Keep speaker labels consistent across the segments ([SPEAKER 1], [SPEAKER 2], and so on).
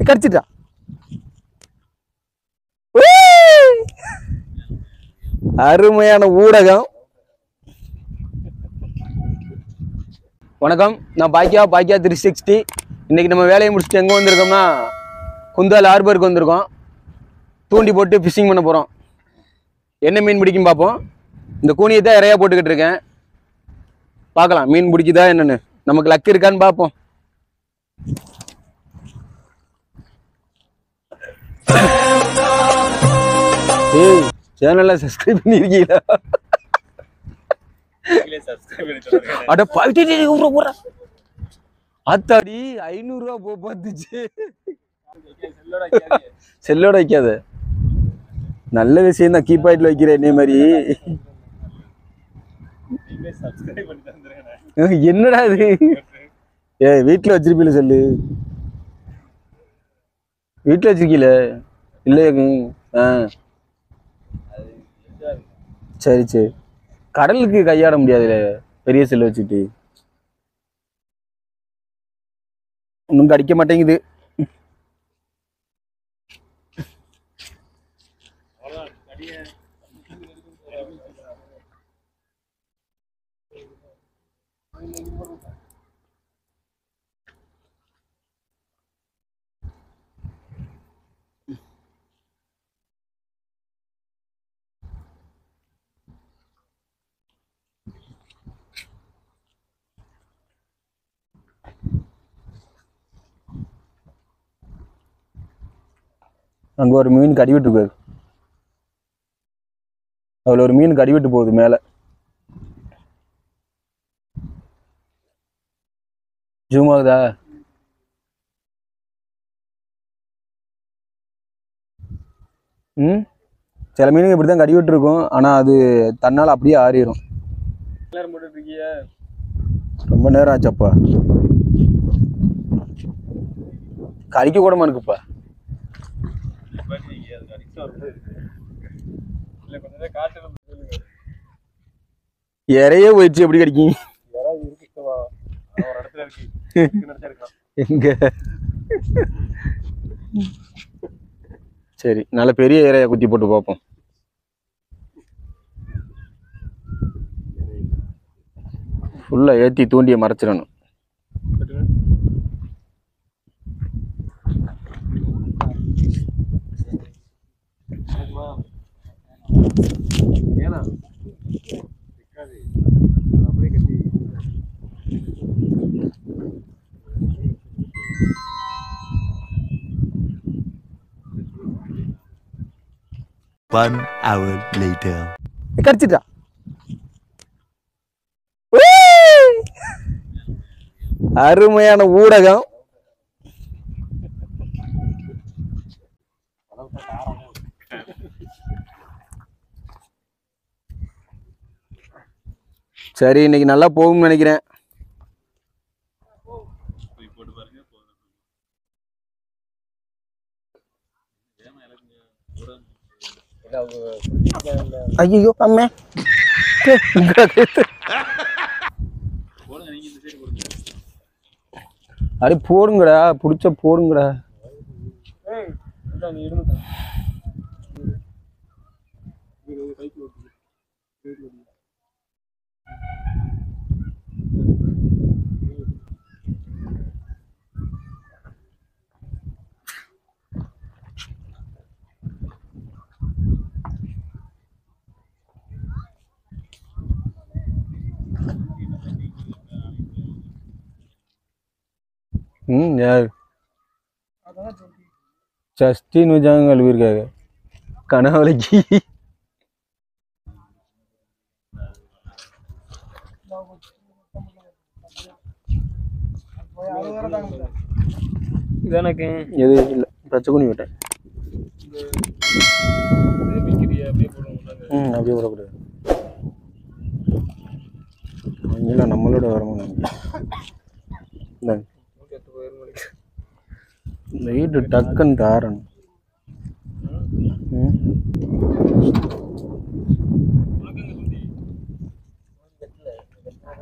[SPEAKER 1] கடிச்சிட்டா அருமையான ஊடகம் வணக்கம் நான் பாக்கியா பாக்கியா த்ரீ சிக்ஸ்டி இன்னைக்கு நம்ம வேலையை முடிச்சுட்டு எங்கே வந்திருக்கோம்னா குந்தால் ஹார்பருக்கு வந்திருக்கோம் தூண்டி போட்டு ஃபிஷிங் பண்ண போகிறோம் என்ன மீன் பிடிக்கும் பார்ப்போம் இந்த கூனியை தான் இறையா போட்டுக்கிட்டு இருக்கேன் பார்க்கலாம் மீன் பிடிக்குதா என்னன்னு நமக்கு லக்கு இருக்கான்னு பார்ப்போம் ஏய் சேனல்ல சப்ஸ்கிரைப் பண்ணிருக்கீங்களா அட பாவிட்டே ஊற ஊற அத்தாடி ஐநூறுரூவா போ பார்த்துச்சு செல்லோட வைக்காத நல்ல விஷயம் தான் கீப் ஆயிட்ல வைக்கிறேன் இதே மாதிரி அஹ், என்னடா இது ஏ வீட்டில் வச்சிருப்பீல செல்லு வீட்டில் வச்சிருக்கீல இல்லையா ஆ சரி சரி கடலுக்கு கையாட முடியாதுல்ல பெரிய செல்லு வச்சுட்டு ஒன்றும் கடிக்க மாட்டேங்குது அங்க ஒரு மீன் கடிவிட்டு போகுது அதுல ஒரு மீன் கடிவிட்டு போகுது மேல ஜூம் ஆகுதா ம் சில மீனுங்க இப்படி தான் கடிவிட்டு இருக்கும் ஆனா அது தன்னால் அப்படியே ஆறிடும் ரொம்ப நேரம் ஆச்சப்பா கடிக்க கூட இருக்குப்பா இறையே போயிடுச்சு எப்படி கிடைக்கும் எங்க சரி நல்ல பெரிய இறைய குத்தி போட்டு பார்ப்போம் ஃபுல்லா ஏத்தி தூண்டிய மறைச்சிடணும்
[SPEAKER 2] One hour later.
[SPEAKER 1] கடிச்சிட்டா அருமையான ஊடகம் சரி இன்னைக்கு நல்லா போகும்னு நினைக்கிறேன் ஐயோ அம்மே டேய், இங்கடா கேத்து. அடி போடுங்கடா புடிச்ச போடுங்கடா ம் யார் ஜஸ்டின் வச்சாங்க கழுவிருக்காங்க கனவலைக்கு
[SPEAKER 3] இதனக்கு
[SPEAKER 1] எது இல்லை பச்சை குனி விட்டேன் ம் அப்படியே விடக்கூடாது இல்லை நம்மளோட வரணும் இந்தாங்க இந்த வீட்டு டக்குன்னு தாரணும் ம்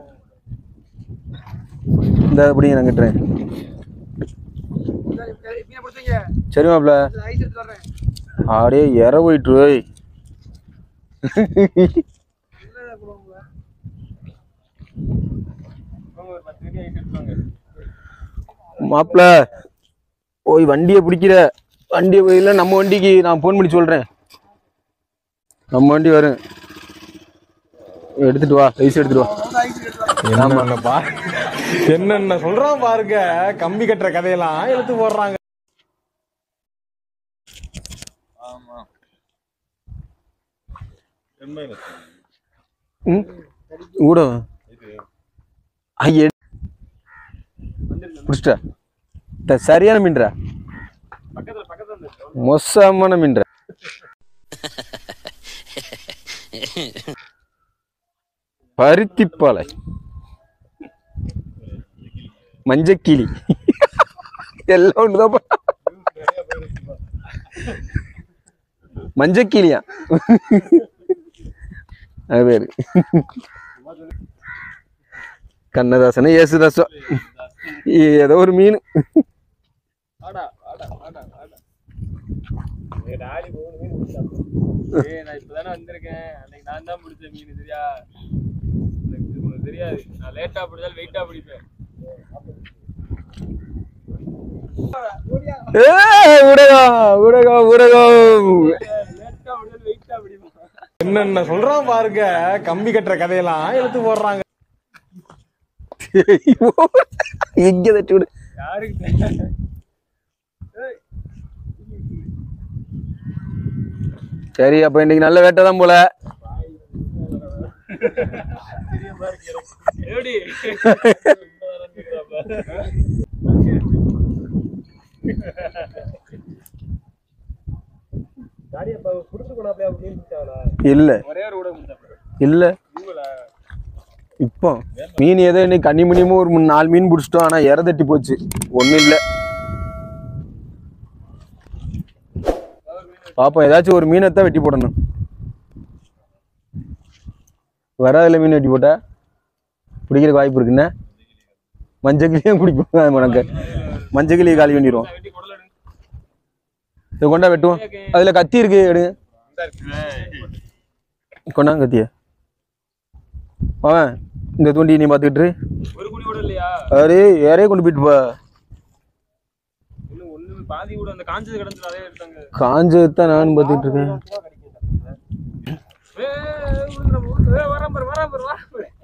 [SPEAKER 1] இந்த அப்படிங்க நான் கட்டுறேன் சரி மாப்ள அப்படியே இற போயிட்டு ஓய். மாப்ள போய் வண்டியை பிடிக்கிற வண்டியை போயில நம்ம வண்டிக்கு நான் ஃபோன் பண்ணி சொல்றேன் நம்ம வண்டி வரும் எடுத்துட்டு வா ஐஸ் எடுத்துட்டு வா
[SPEAKER 3] என்னென்ன பா என்னென்ன சொல்றான் பாருங்க கம்பி கட்டுற கதையெல்லாம் எடுத்து போடுறாங்க
[SPEAKER 1] ம் கூட வா. ஐய பிடிச்சிட்டா த- சரியான மீன்டா மொசமான மீன்டா பருத்திப்பாலை மஞ்சக்கிளி எல்லாம் ஒண்ணுதான் மஞ்சக்கிளியா அது பேரு கண்ணதாசன ஏசுதாசம் ஏதோ ஒரு மீன்
[SPEAKER 4] ஏய் நான் இப்பதானே வந்திருக்கேன் அன்னைக்கு நான் தான் பிடிச்ச மீன் சரியா எனக்கு உனக்கு தெரியாது நான் லேட்டா பிடிச்சாலும் வெயிட்டா பிடிப்பேன்
[SPEAKER 1] ஏய், ஊடகம் ஊடகம் ஊடகம்
[SPEAKER 4] லேட்டா பிடிச்சாலும் வெயிட்டா பிடிப்பேன்
[SPEAKER 3] என்னென்ன சொல்றான் பாருங்க கம்பி கட்டுற கதையெல்லாம் எடுத்து போடுறாங்க
[SPEAKER 1] இங்க தட்டி விடு
[SPEAKER 4] யாருக்கு தெரியும்?
[SPEAKER 1] சரி அப்ப இன்னைக்கு நல்ல வேட்டை தான் போல
[SPEAKER 4] எப்படி
[SPEAKER 1] இல்ல
[SPEAKER 4] ஒரே ஒரு ஊடகம் முடிச்சாப்ல.
[SPEAKER 1] இல்ல
[SPEAKER 4] இவங்களா?
[SPEAKER 1] இப்போ மீன் ஏதோ இன்னைக்கு கன்னி மணியமும் ஒரு மூணு நாலு மீன் பிடிச்சிட்டோம் ஆனா இற தட்டி போச்சு ஒண்ணும் இல்ல பாப்போம் ஏதாச்சும் ஒரு மீனை தான் வெட்டி போடணும் வராதுல மீன் வெட்டி போட்டா பிடிக்கிறதுக்கு வாய்ப்பு இருக்குண்ணே மஞ்சள் கிளியும் பிடிப்போம் உனக்கு மஞ்சள் கிளியை காலி பண்ணிடுவோம்
[SPEAKER 4] வெட்டி குடல் எடுங்க.
[SPEAKER 1] இதை கொண்டா வெட்டுவோம் அதுல கத்தி இருக்கு எடுங்க கொண்டா கத்திய அவன் இந்த தூண்டி நீ பார்த்துக்கிட்டு இரு.
[SPEAKER 4] ஒரு குடி கூட இல்லையா
[SPEAKER 1] அரே யாரையே கொண்டு போயிட்டு போ
[SPEAKER 4] இன்னும் ஒண்ணு பாதி கூட அந்த காஞ்சது கிடந்தது அதே எடுத்தாங்க
[SPEAKER 1] காஞ்சது தான் நானும் பார்த்துட்டு இருக்கேன்
[SPEAKER 4] ஏய், உள்ள போ. ஏய், வரான் பாரு, வரான் பாரு, வரான் பாரு.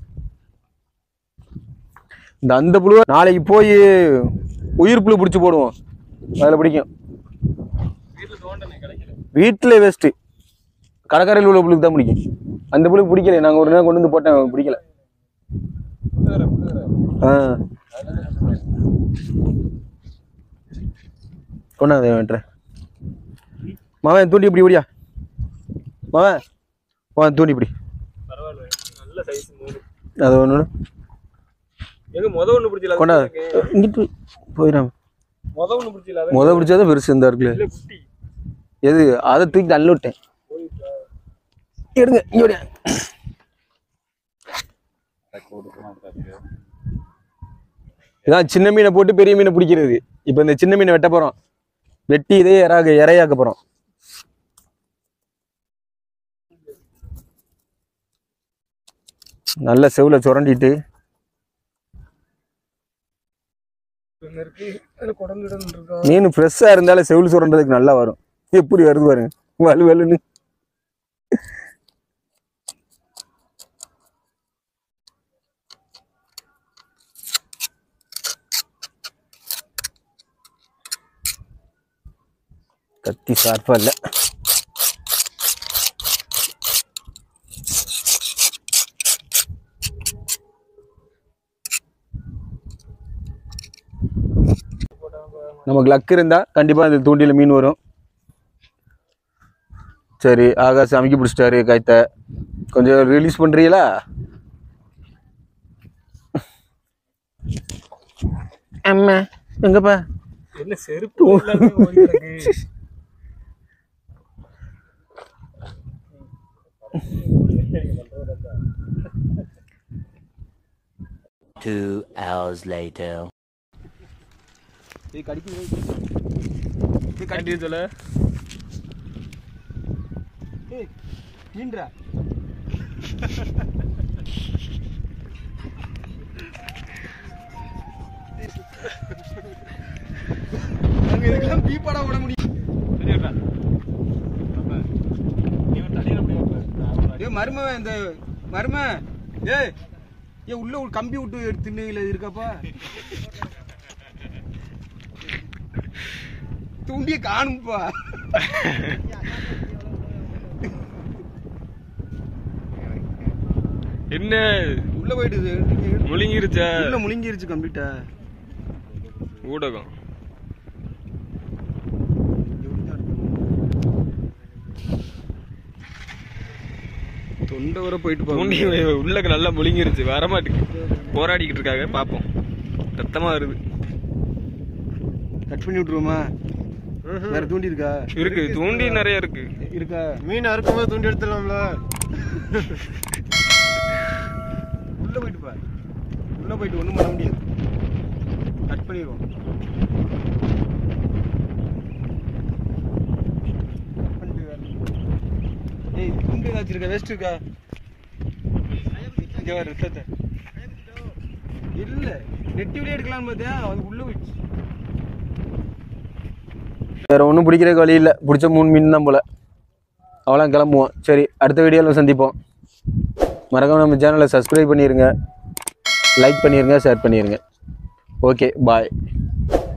[SPEAKER 1] இந்த அந்த புழுவை நாளைக்கு போய் உயிர் புழு பிடிச்சி போடுவோம் அதில் பிடிக்கும்
[SPEAKER 4] வீட்டுல தோண்டனை கிடைக்கல
[SPEAKER 1] வீட்டில் வேஸ்ட்டு கடற்கரையில் உள்ள புழுக்கு தான் பிடிக்கும் அந்த புழுக்கு பிடிக்கல நாங்கள் ஒரு நேரம் கொண்டு வந்து போட்டேன் பிடிக்கல ஆ கொண்டாந்து வெட்டுறேன் மாவன் தூண்டி இப்படி ஓடியா மாவன் மாவன் தூண்டி இப்படி
[SPEAKER 4] பரவாயில்ல நல்ல சைஸ் மூணு
[SPEAKER 1] அது ஒன்று
[SPEAKER 4] எங்க முத ஒண்ணு பிடிச்சல
[SPEAKER 1] கொண்டா இங்கிட்டு போயிடாம
[SPEAKER 4] முத ஒண்ணு பிடிச்சல
[SPEAKER 1] முத பிடிச்சது பெருசு இந்த இருக்குல்ல
[SPEAKER 4] இல்ல குட்டி
[SPEAKER 1] எது அதை தூக்கி தள்ளி விட்டேன் எடுங்க இங்க ஓடியா இதான் சின்ன மீனை போட்டு பெரிய மீனை பிடிக்கிறது இப்போ இந்த சின்ன மீனை வெட்ட போறோம் வெட்டி இதே இறாக இறையாக்க போறோம் நல்ல செவுல சுரண்டிட்டு
[SPEAKER 4] ஒண்ணு இருக்கு அதுல குடல் இடம் இருக்கா
[SPEAKER 1] மீன் ஃப்ரெஷ்ஷாக இருந்தாலும் செவுல் சுரண்டதுக்கு நல்லா வரும் எப்படி வருது பாருங்க வலு வலுன்னு கத்தி ஷார்ப்பா இல்ல நமக்கு லக் இருந்தா கண்டிப்பா இந்த தூண்டில மீன் வரும் சரி ஆகாஷ் அமைக்கி பிடிச்சிட்டாரு கைத்த கொஞ்சம் ரிலீஸ் பண்றீங்களா அம்மா எங்கப்பா
[SPEAKER 4] என்ன செருப்பு இல்லாம ஓடி கிடக்கு.
[SPEAKER 2] Two hours later.
[SPEAKER 1] ஏய் கடிக்குது ஏய்
[SPEAKER 4] கட்டி
[SPEAKER 1] கடிக்குது
[SPEAKER 4] சொல்ல
[SPEAKER 1] ஏய் மீன்றா நாங்க இதுக்கெல்லாம் பீப்பாடா விட முடியும் ஏ மரும இந்த மரும ஏய் ஏ உள்ள ஒரு கம்பி விட்டு எடுத்து திண்ணையில இருக்காப்பா தூண்டிய காணும்பா
[SPEAKER 4] என்ன
[SPEAKER 1] உள்ள போயிடுது
[SPEAKER 4] முழுங்கிருச்சா
[SPEAKER 1] உள்ள முழுங்கிருச்சு கம்ப்ளீட்டா
[SPEAKER 4] ஊடகம்
[SPEAKER 1] தொண்டை வர போயிட்டு
[SPEAKER 4] தூண்டி
[SPEAKER 1] போகுது
[SPEAKER 4] உள்ளக்க நல்லா முழுங்கிருச்சு வர மாட்டேங்குது போராடிக்கிட்டு இருக்காங்க பாப்போம் ரத்தமா வருது
[SPEAKER 1] கட் பண்ணி விட்டுருவோமா வேற தூண்டி இருக்கா
[SPEAKER 4] இருக்கு தூண்டி நிறைய இருக்கு
[SPEAKER 1] இருக்கா
[SPEAKER 3] மீன் அறுக்கும்போது தூண்டி எடுத்துடலாம்ல
[SPEAKER 1] உள்ள போயிட்டு பா உள்ள போயிட்டு ஒண்ணும் பண்ண முடியாது கட் பண்ணிடுவோம் Cut பண்ணிட்டு வேற. ஏய் துண்டு ஏதாச்சும் இருக்கா வேஸ்ட் இருக்கா இங்க வர ரத்தத்தை இல்ல நெட்டி வெளியே எடுக்கலாம்னு பார்த்தியா அது உள்ள போயிடுச்சு வேற ஒன்றும் பிடிக்கிறதுக்கு வழி இல்லை பிடிச்ச மூணு மீன் தான் போல அவ்வளோ கிளம்புவோம் சரி அடுத்த வீடியோவில் சந்திப்போம் மறக்காம நம்ம சேனலை சப்ஸ்கிரைப் பண்ணிடுங்க லைக் பண்ணிடுங்க ஷேர் பண்ணிடுங்க ஓகே பாய்